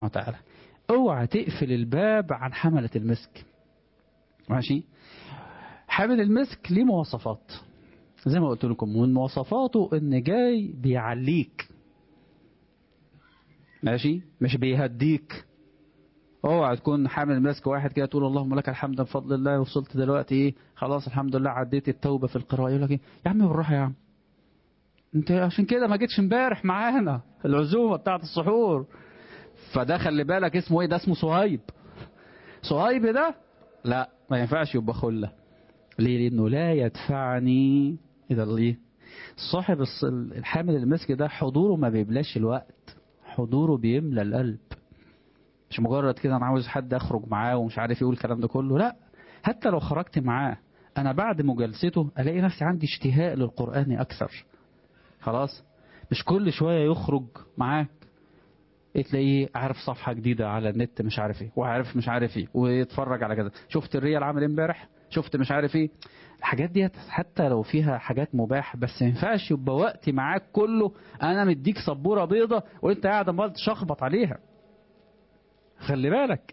وتعالى اوعى تقفل الباب عن حملة المسك ماشي حامل المسك ليه مواصفات زي ما قلت لكم ومن مواصفاته ان جاي بيعليك ماشي مش بيهديك اوعى تكون حامل المسك واحد كده تقول اللهم لك الحمد بفضل الله وصلت دلوقتي ايه خلاص الحمد لله عديت التوبه في القراءه يقول لك ايه يا عم بالراحه يا عم انت عشان كده ما جيتش امبارح معانا العزومه بتاعه السحور فده خلي بالك اسمه ايه ده اسمه صهيب صهيب ده لا ما ينفعش يبقى خله ليه لانه لا يدفعني الى الايه صاحب الحامل المسك ده حضوره ما بيبلاش الوقت حضوره بيملى القلب مش مجرد كده انا عاوز حد اخرج معاه ومش عارف يقول الكلام ده كله لا حتى لو خرجت معاه انا بعد مجالسته الاقي نفسي عندي اشتهاء للقران اكثر خلاص مش كل شويه يخرج معاك تلاقيه عارف صفحه جديده على النت مش عارف ايه وعارف مش عارف ايه ويتفرج على كده شفت الريال عامل امبارح شفت مش عارف ايه الحاجات ديت حتى لو فيها حاجات مباح بس ما ينفعش يبقى وقتي معاك كله انا مديك سبوره بيضه وانت قاعد عمال تشخبط عليها خلي بالك